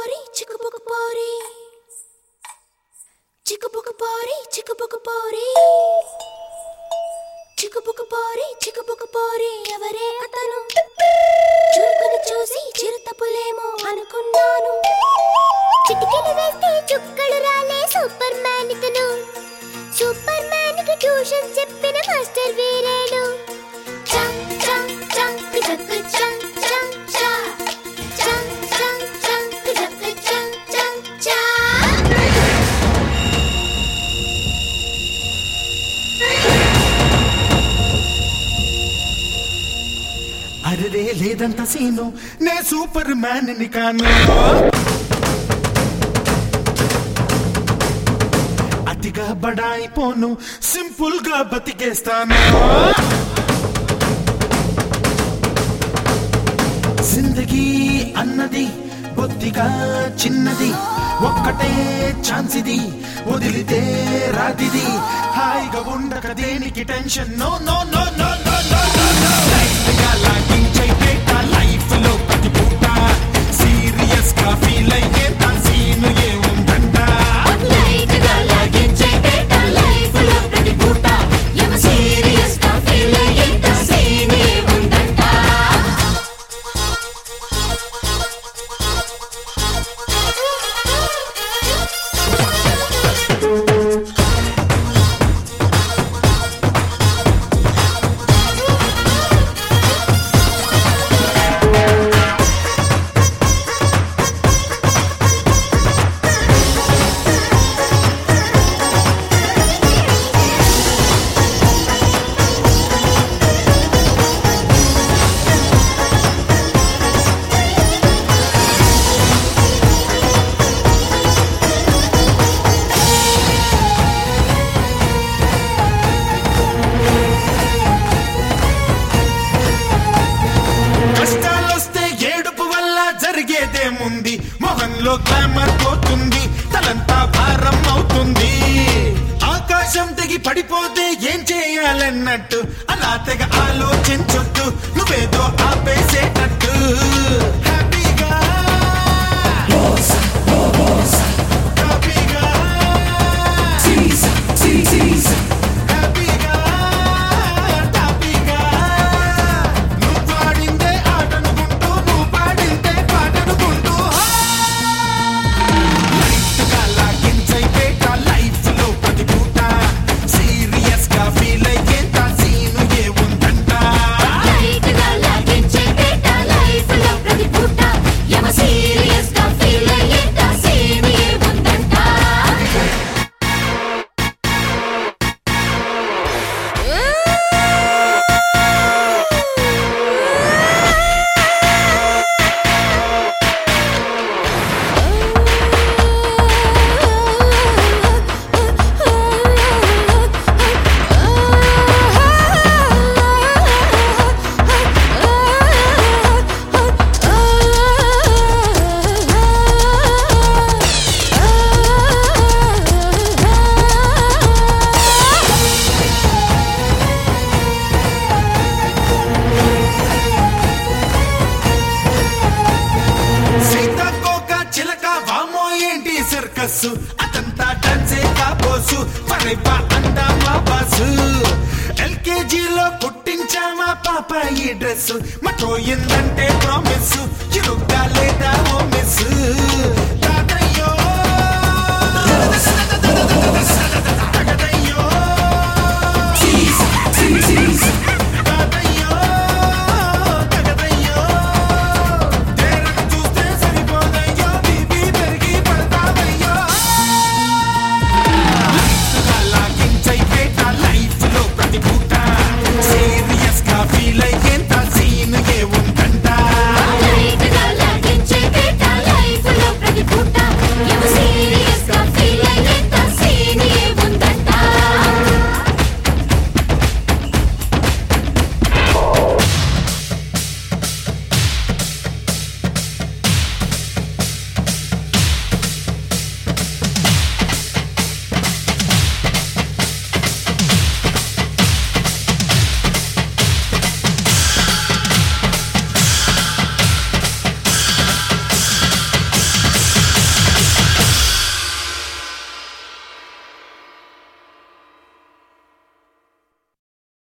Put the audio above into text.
పోరి చిక్కుబుకు పోరి చిక్కుబుకు పోరి చిక్కుబుకు పోరి చిక్కుబుకు పోరి చిక్కుబుకు పోరి ఎవరే అతను చురుకును చూసి చిరుతపులేమో అనుకున్నాను చిటికెలు వేస్తే చుక్కలు రాలే సూపర్ మ్యాన్ ఇతను సూపర్ మ్యాన్ కి ట్యూషన్ చెప్పిన మాస్టర్ వీరేను చం చం చం కిజక్ చం చం చా చం చం చం కిజక్ చం చం చా అరే లేదంత సీను నే సూపర్ మ్యాన్ ని కాను అతిగా బడాయిపోను సింపుల్ గా బతికేస్తాను జిందగీ అన్నది బొత్తిగా చిన్నది ఒక్కటే ఛాన్స్ ఇది వదిలితే రాతిది హాయిగా ఉండక దేనికి tension no no no no no no no life గా లాగించే పేట లైఫ్ లో ప్రతి పూట సీరియస్ గా ఫీల్ అయ్యే సీను ఏ ఉందంట లైట్ గా లాగించే పేట లైఫ్ లో ప్రతి పూట ఎమ సీరియస్ గా ఫీల్ అయ్యేంత సీనే ఉందంట కష్టాలొస్తే ఏడుపు వల్ల జరిగేదేముంది మొహంలో గ్లామర్ పోతుంది తలంతా భారం అవుతుంది ఆకాశం తెగి పడిపోతే ఏం చేయాలన్నట్టు అలా తెగ ఆలోచించొద్దు నువ్వేదో ఆపేసేటట్టు హ్యాపీగా హ్యాపీగా హ్యాపీగా హ్యాపీగా నువ్వు పాడిందే ఆటనుకుంటూ నువ్వు పాడిందే పాటనుకుంటూ లైట్ గా లాగించై పేట లైఫ్ లో ప్రతి పూట సీరియస్ గా ఫీల్ అయ్యేంత సీను ఏ ఉందంట లైట్ గా లాగించే పేట లైఫ్ లో ప్రతి పూట ఎమ సీరియస్ గా ఫీల్ అయ్యేంత సీనే ఉందంట సీతాకోక చిలక వామో ఏంటి సర్కస్ అదంతా డాన్సే కాబోసు పరైపా అందా మా బాసు ఎల్కేజీలో పుట్టించామా పాప ఈ డ్రెస్ మటోయిందంటే ప్రామిస్ చిరుగ్గా లేదా